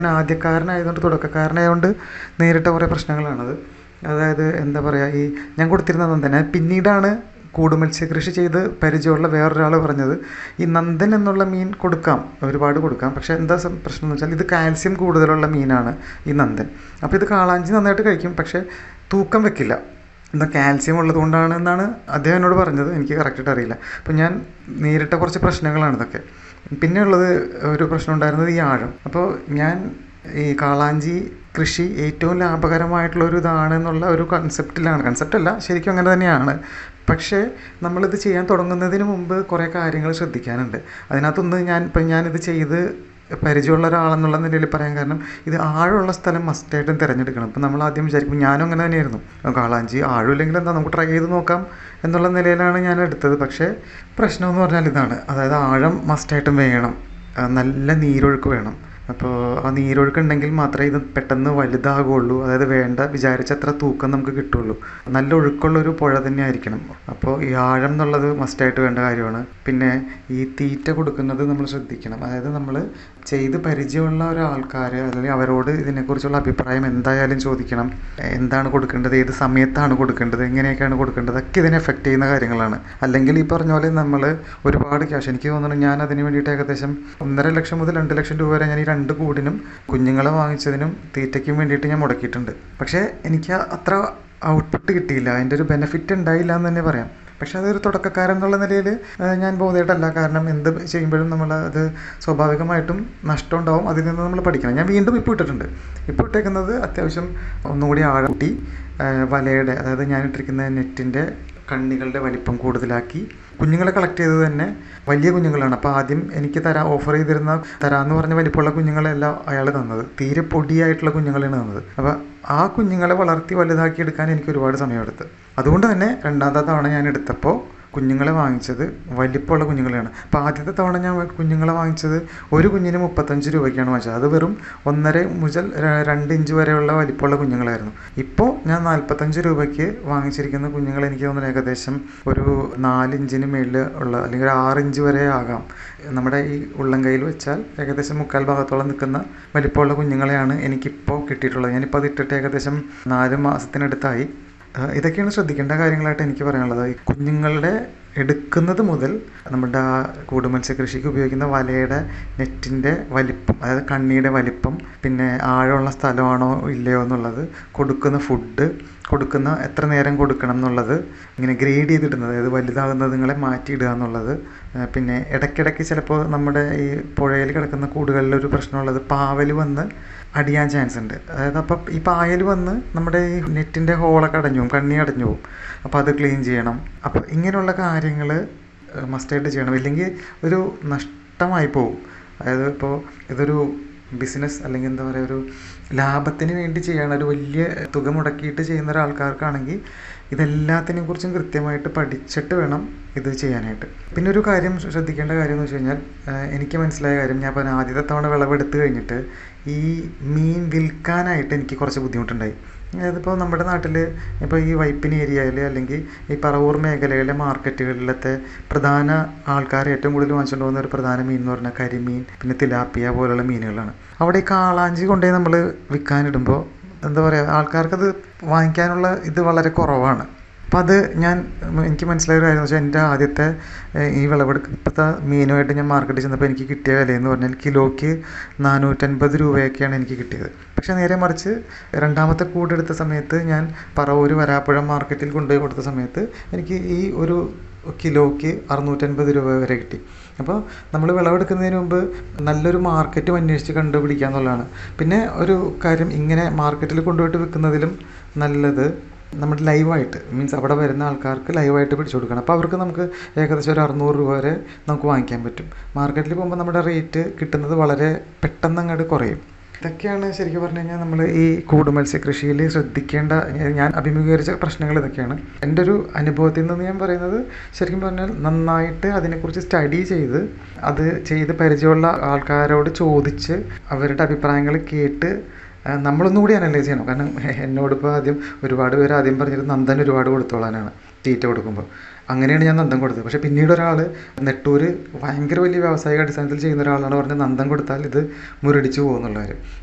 ആദ്യക്കാരനായതുകൊണ്ട് തുടക്കക്കാരനായതുകൊണ്ട് നേരിട്ട കുറേ പ്രശ്നങ്ങളാണത് അതായത് എന്താ പറയുക ഈ ഞാൻ കൊടുത്തിരുന്ന നന്ദന പിന്നീടാണ് കൂട് മത്സ്യകൃഷി ചെയ്ത് പരിചയമുള്ള വേറൊരാൾ പറഞ്ഞത് ഈ നന്ദൻ എന്നുള്ള മീൻ കൊടുക്കാം ഒരുപാട് കൊടുക്കാം പക്ഷേ എന്താ സം- പ്രശ്നം എന്ന് വെച്ചാൽ ഇത് കാൽസ്യം കൂടുതലുള്ള മീനാണ് ഈ നന്ദൻ അപ്പോൾ ഇത് കാളാഞ്ചി നന്നായിട്ട് കഴിക്കും പക്ഷേ തൂക്കം വെക്കില്ല എന്താ കാൽസ്യം ഉള്ളത് കൊണ്ടാണ് എന്നാണ് അദ്ദേഹം എന്നോട് പറഞ്ഞത് എനിക്ക് കറക്റ്റായിട്ട് അറിയില്ല അപ്പോൾ ഞാൻ നേരിട്ട കുറച്ച് പ്രശ്നങ്ങളാണ് ഇതൊക്കെ പിന്നെ ഉള്ളത് ഒരു പ്രശ്നം ഉണ്ടായിരുന്നത് ഈ ആഴം അപ്പോൾ ഞാൻ ഈ കാളാഞ്ചി കൃഷി ഏറ്റവും ലാഭകരമായിട്ടുള്ള ഒരു ഇതാണ് എന്നുള്ള ഒരു കൺസെപ്റ്റിലാണ് കൺസെപ്റ്റ് അല്ല ശരിക്കും അങ്ങനെ തന്നെയാണ് പക്ഷേ നമ്മളിത് ചെയ്യാൻ തുടങ്ങുന്നതിന് മുമ്പ് കുറേ കാര്യങ്ങൾ ശ്രദ്ധിക്കാനുണ്ട് അതിനകത്തൊന്ന് ഞാൻ ഇപ്പം ഞാനിത് ചെയ്ത് പരിചയമുള്ള ഒരാളെന്നുള്ള നിലയിൽ പറയാൻ കാരണം ഇത് ആഴമുള്ള സ്ഥലം മസ്റ്റായിട്ടും തിരഞ്ഞെടുക്കണം ഇപ്പം നമ്മൾ ആദ്യം വിചാരിക്കും ഞാനും അങ്ങനെ തന്നെയായിരുന്നു കാളാഞ്ചി ആഴമില്ലെങ്കിൽ എന്താ നമുക്ക് ട്രൈ ചെയ്ത് നോക്കാം എന്നുള്ള നിലയിലാണ് ഞാൻ എടുത്തത് പക്ഷേ പ്രശ്നം എന്ന് പറഞ്ഞാൽ ഇതാണ് അതായത് ആഴം മസ്റ്റായിട്ടും വേണം ആ, നല്ല നീരൊഴുക്ക് വേണം അപ്പോൾ ആ നീരൊഴുക്ക് ഉണ്ടെങ്കിൽ മാത്രമേ ഇത് പെട്ടെന്ന് വലുതാകുള്ളൂ അതായത് വേണ്ട വിചാരിച്ചത്ര തൂക്കം നമുക്ക് കിട്ടുള്ളൂ നല്ല ഒഴുക്കുള്ളൊരു പുഴ തന്നെ ആയിരിക്കണം അപ്പോൾ ഈ ആഴം എന്നുള്ളത് മസ്റ്റായിട്ട് വേണ്ട കാര്യമാണ് പിന്നെ ഈ തീറ്റ കൊടുക്കുന്നത് നമ്മൾ ശ്രദ്ധിക്കണം അതായത് നമ്മൾ ചെയ്ത് പരിചയമുള്ള ഒരാൾക്കാർ അല്ലെങ്കിൽ അവരോട് ഇതിനെക്കുറിച്ചുള്ള അഭിപ്രായം എന്തായാലും ചോദിക്കണം എന്താണ് കൊടുക്കേണ്ടത് ഏത് സമയത്താണ് കൊടുക്കേണ്ടത് എങ്ങനെയൊക്കെയാണ് കൊടുക്കേണ്ടത് ഒക്കെ ഇതിനെ എഫക്റ്റ് ചെയ്യുന്ന കാര്യങ്ങളാണ് അല്ലെങ്കിൽ ഈ പറഞ്ഞ പോലെ നമ്മൾ ഒരുപാട് ക്യാഷ് എനിക്ക് തോന്നുന്നു ഞാൻ അതിന് വേണ്ടിയിട്ട് ഏകദേശം ഒന്നര ലക്ഷം മുതൽ രണ്ട് ലക്ഷം രൂപ വരെ ഞാൻ ഈ രണ്ട് കൂടിനും കുഞ്ഞുങ്ങളെ വാങ്ങിച്ചതിനും തീറ്റയ്ക്കും വേണ്ടിയിട്ട് ഞാൻ മുടക്കിയിട്ടുണ്ട് പക്ഷേ എനിക്ക് അത്ര ഔട്ട്പുട്ട് കിട്ടിയില്ല അതിൻ്റെ ഒരു ബെനിഫിറ്റ് ഉണ്ടായില്ല എന്ന് തന്നെ പറയാം പക്ഷെ അതൊരു തുടക്കക്കാരൻ എന്നുള്ള നിലയിൽ ഞാൻ ബോധമായിട്ടല്ല കാരണം എന്ത് ചെയ്യുമ്പോഴും നമ്മൾ അത് സ്വാഭാവികമായിട്ടും നഷ്ടം ഉണ്ടാവും അതിൽ നിന്ന് നമ്മൾ പഠിക്കണം ഞാൻ വീണ്ടും ഇപ്പോൾ ഇട്ടിട്ടുണ്ട് ഇപ്പോൾ ഇട്ടേക്കുന്നത് അത്യാവശ്യം ഒന്നുകൂടി ആഴം കൂട്ടി ആ, വലയുടെ അതായത് ഞാൻ ഇട്ടിരിക്കുന്ന നെറ്റിൻ്റെ കണ്ണികളുടെ വലിപ്പം കൂടുതലാക്കി കുഞ്ഞുങ്ങളെ കളക്ട് ചെയ്തത് തന്നെ വലിയ കുഞ്ഞുങ്ങളാണ് അപ്പോൾ ആദ്യം എനിക്ക് തരാ ഓഫർ ചെയ്തിരുന്ന തരാമെന്ന് പറഞ്ഞ വലിപ്പമുള്ള കുഞ്ഞുങ്ങളെല്ലാം അയാൾ തന്നത് തീരെ പൊടിയായിട്ടുള്ള കുഞ്ഞുങ്ങളാണ് തന്നത് അപ്പോൾ ആ കുഞ്ഞുങ്ങളെ വളർത്തി വലുതാക്കി എടുക്കാൻ എനിക്ക് ഒരുപാട് സമയമെടുത്ത് അതുകൊണ്ട് തന്നെ രണ്ടാമത്തെ തവണ ഞാൻ എടുത്തപ്പോൾ കുഞ്ഞുങ്ങളെ വാങ്ങിച്ചത് വലിപ്പമുള്ള കുഞ്ഞുങ്ങളെയാണ് അപ്പോൾ ആദ്യത്തെ തവണ ഞാൻ കുഞ്ഞുങ്ങളെ വാങ്ങിച്ചത് ഒരു കുഞ്ഞിന് മുപ്പത്തഞ്ച് രൂപയ്ക്കാണ് വാങ്ങിച്ചത് അത് വെറും ഒന്നര മുതൽ ര- രണ്ട് ഇഞ്ച് വരെയുള്ള വലിപ്പമുള്ള കുഞ്ഞുങ്ങളായിരുന്നു ഇപ്പോൾ ഞാൻ നാൽപ്പത്തഞ്ച് രൂപയ്ക്ക് വാങ്ങിച്ചിരിക്കുന്ന കുഞ്ഞുങ്ങൾ എനിക്ക് തോന്നുന്നു ഏകദേശം ഒരു നാലിഞ്ചിന് മേളിൽ ഉള്ള അല്ലെങ്കിൽ ഒരു ആറ് ഇഞ്ച് വരെ ആകാം നമ്മുടെ ഈ ഉള്ളം കയ്യിൽ വെച്ചാൽ ഏകദേശം മുക്കാൽ ഭാഗത്തോളം നിൽക്കുന്ന വലിപ്പമുള്ള കുഞ്ഞുങ്ങളെയാണ് എനിക്കിപ്പോൾ കിട്ടിയിട്ടുള്ളത് ഞാനിപ്പോൾ അത് ഇട്ടിട്ട് ഏകദേശം നാല് മാസത്തിനടുത്തായി ആ, ഇതൊക്കെയാണ് ശ്രദ്ധിക്കേണ്ട കാര്യങ്ങളായിട്ട് എനിക്ക് പറയാനുള്ളത് ഈ കുഞ്ഞുങ്ങളുടെ എടുക്കുന്നത് മുതൽ നമ്മുടെ ആ കൂടുമത്സ്യ കൃഷിക്ക് ഉപയോഗിക്കുന്ന വലയുടെ നെറ്റിൻ്റെ വലിപ്പം അതായത് കണ്ണിയുടെ വലിപ്പം പിന്നെ ആഴമുള്ള സ്ഥലമാണോ ഇല്ലയോ എന്നുള്ളത് കൊടുക്കുന്ന ഫുഡ് കൊടുക്കുന്ന എത്ര നേരം കൊടുക്കണം എന്നുള്ളത് ഇങ്ങനെ ഗ്രേഡ് ചെയ്തിടുന്നത് അതായത് വലുതാകുന്നതുങ്ങളെ മാറ്റിയിടുക എന്നുള്ളത് ആ, പിന്നെ ഇടയ്ക്കിടയ്ക്ക് ചിലപ്പോൾ നമ്മുടെ ഈ പുഴയിൽ കിടക്കുന്ന കൂടുകളിൽ ഒരു പ്രശ്നമുള്ളത് പാവൽ വന്ന് അടിയാൻ ചാൻസ് ഉണ്ട് അതായത് അപ്പം ഈ പായൽ വന്ന് നമ്മുടെ ഈ നെറ്റിൻ്റെ ഹോളൊക്കെ അടഞ്ഞു പോകും കണ്ണി അടഞ്ഞു പോകും അപ്പോൾ അത് ക്ലീൻ ചെയ്യണം അപ്പോൾ ഇങ്ങനെയുള്ള കാര്യങ്ങൾ മസ്റ്റായിട്ട് ചെയ്യണം ഇല്ലെങ്കിൽ ഒരു നഷ്ടമായി പോകും അതായത് ഇപ്പോൾ ഇതൊരു ബിസിനസ് അല്ലെങ്കിൽ എന്താ പറയുക ഒരു ലാഭത്തിന് വേണ്ടി ചെയ്യണ ഒരു വലിയ തുക മുടക്കിയിട്ട് ചെയ്യുന്ന ഒരാൾക്കാർക്കാണെങ്കിൽ ഇതെല്ലാത്തിനെ കുറിച്ചും കൃത്യമായിട്ട് പഠിച്ചിട്ട് വേണം ഇത് ചെയ്യാനായിട്ട് പിന്നെ ഒരു കാര്യം ശ്രദ്ധിക്കേണ്ട കാര്യം എന്ന് വെച്ച് കഴിഞ്ഞാൽ ആ, എനിക്ക് മനസ്സിലായ കാര്യം ഞാൻ പറഞ്ഞ ആദ്യത്തെ തവണ വിളവെടുത്ത് കഴിഞ്ഞിട്ട് ഈ മീൻ വിൽക്കാനായിട്ട് എനിക്ക് കുറച്ച് ബുദ്ധിമുട്ടുണ്ടായി അതായത് ഇപ്പോൾ നമ്മുടെ നാട്ടിൽ ഇപ്പോൾ ഈ വൈപ്പിനി ഏരിയയിൽ അല്ലെങ്കിൽ ഈ പറവൂർ മേഖലയിലെ മാർക്കറ്റുകളിലത്തെ പ്രധാന ആൾക്കാർ ഏറ്റവും കൂടുതൽ വാങ്ങിച്ചുകൊണ്ട് പോകുന്ന ഒരു പ്രധാന മീൻ എന്ന് പറഞ്ഞാൽ കരിമീൻ പിന്നെ തിലാപ്പിയ പോലുള്ള മീനുകളാണ് അവിടെ ഈ കാളാഞ്ചി കൊണ്ടുപോയി നമ്മൾ വിൽക്കാനിടുമ്പോൾ എന്താ പറയുക ആൾക്കാർക്കത് വാങ്ങിക്കാനുള്ള ഇത് വളരെ കുറവാണ് അപ്പം അത് ഞാൻ എനിക്ക് മനസ്സിലായ ഒരു കാര്യം എന്ന് വെച്ചാൽ എൻ്റെ ആദ്യത്തെ ഏഹ്, ഈ വിളവെടുപ്പത്തെ മീനുമായിട്ട് ഞാൻ മാർക്കറ്റിൽ ചെന്നപ്പോൾ എനിക്ക് കിട്ടിയ വിലയെന്ന് പറഞ്ഞാൽ കിലോയ്ക്ക് നാനൂറ്റൻപത് രൂപയൊക്കെയാണ് എനിക്ക് കിട്ടിയത് പക്ഷേ നേരെ മറിച്ച് രണ്ടാമത്തെ കൂടെടുത്ത സമയത്ത് ഞാൻ പറവൂർ വരാപ്പുഴ മാർക്കറ്റിൽ കൊണ്ടുപോയി കൊടുത്ത സമയത്ത് എനിക്ക് ഈ ഒരു കിലോയ്ക്ക് അറുന്നൂറ്റൻപത് രൂപ വരെ കിട്ടി അപ്പോൾ നമ്മൾ വിളവെടുക്കുന്നതിന് മുമ്പ് നല്ലൊരു മാർക്കറ്റും അന്വേഷിച്ച് കണ്ടുപിടിക്കുക എന്നുള്ളതാണ് പിന്നെ ഒരു കാര്യം ഇങ്ങനെ മാർക്കറ്റിൽ കൊണ്ടുപോയിട്ട് വിൽക്കുന്നതിലും നല്ലത് നമ്മൾ ലൈവായിട്ട് മീൻസ് അവിടെ വരുന്ന ആൾക്കാർക്ക് ലൈവായിട്ട് പിടിച്ചു കൊടുക്കണം അപ്പോൾ അവർക്ക് നമുക്ക് ഏകദേശം ഒരു അറുന്നൂറ് രൂപ വരെ നമുക്ക് വാങ്ങിക്കാൻ പറ്റും മാർക്കറ്റിൽ പോകുമ്പോൾ നമ്മുടെ റേറ്റ് കിട്ടുന്നത് വളരെ പെട്ടെന്ന് അങ്ങോട്ട് കുറയും ഇതൊക്കെയാണ് ശരിക്കും പറഞ്ഞു കഴിഞ്ഞാൽ നമ്മൾ ഈ കൂട് മത്സ്യകൃഷിയിൽ ശ്രദ്ധിക്കേണ്ട ഞാൻ അഭിമുഖീകരിച്ച പ്രശ്നങ്ങൾ ഇതൊക്കെയാണ് എൻ്റെ ഒരു അനുഭവത്തിൽ നിന്ന് ഞാൻ പറയുന്നത് ശരിക്കും പറഞ്ഞാൽ നന്നായിട്ട് അതിനെക്കുറിച്ച് സ്റ്റഡി ചെയ്ത് അത് ചെയ്ത് പരിചയമുള്ള ആൾക്കാരോട് ചോദിച്ച് അവരുടെ അഭിപ്രായങ്ങൾ കേട്ട് ആ, നമ്മളൊന്നും കൂടി അനലൈസ് ചെയ്യണം കാരണം എന്നോടിപ്പോൾ ആദ്യം ഒരുപാട് പേര് ആദ്യം പറഞ്ഞത് നന്ദൻ ഒരുപാട് കൊടുത്തോളാനാണ് തീറ്റ കൊടുക്കുമ്പോൾ അങ്ങനെയാണ് ഞാൻ നന്ദൻ കൊടുത്തത് പക്ഷേ പിന്നീട് ഒരാൾ നെട്ടൂർ ഭയങ്കര വലിയ വ്യാവസായിക അടിസ്ഥാനത്തിൽ ചെയ്യുന്ന ഒരാളാണ് പറഞ്ഞത് നന്ദൻ കൊടുത്താൽ ഇത് മുരടിച്ചു പോകുന്നുള്ള കാര്യം